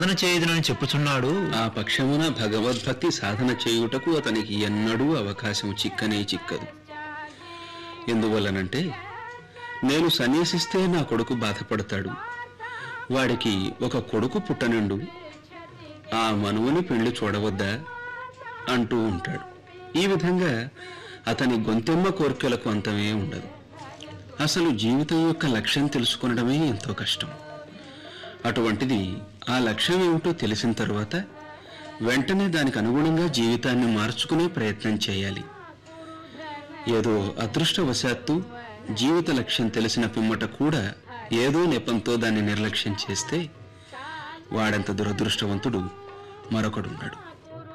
సాధన చేయదునని చెప్పుచున్నాడు ఆ పక్షమున భగవద్భక్తి సాధన చేయుటకు అతనికి ఎన్నడూ అవకాశం చిక్కనే చిక్కదు ఎందువల్లనంటే నేను సన్యసిస్తే నా కొడుకు బాధపడతాడు వాడికి ఒక కొడుకు పుట్టనుండు ఆ మనువుని పెళ్లి చూడవద్దా అంటూ ఉంటాడు ఈ విధంగా అతని గొంతెమ్మ కోరికలకు అంతమే ఉండదు అసలు జీవితం యొక్క లక్ష్యం తెలుసుకొనడమే ఎంతో కష్టం అటువంటిది ఆ లక్ష్యం ఏమిటో తెలిసిన తరువాత వెంటనే దానికి అనుగుణంగా జీవితాన్ని మార్చుకునే ప్రయత్నం చేయాలి ఏదో అదృష్టవశాత్తు జీవిత లక్ష్యం తెలిసిన పిమ్మట కూడా ఏదో నెపంతో దాన్ని నిర్లక్ష్యం చేస్తే వాడంత దురదృష్టవంతుడు మరొకడున్నాడు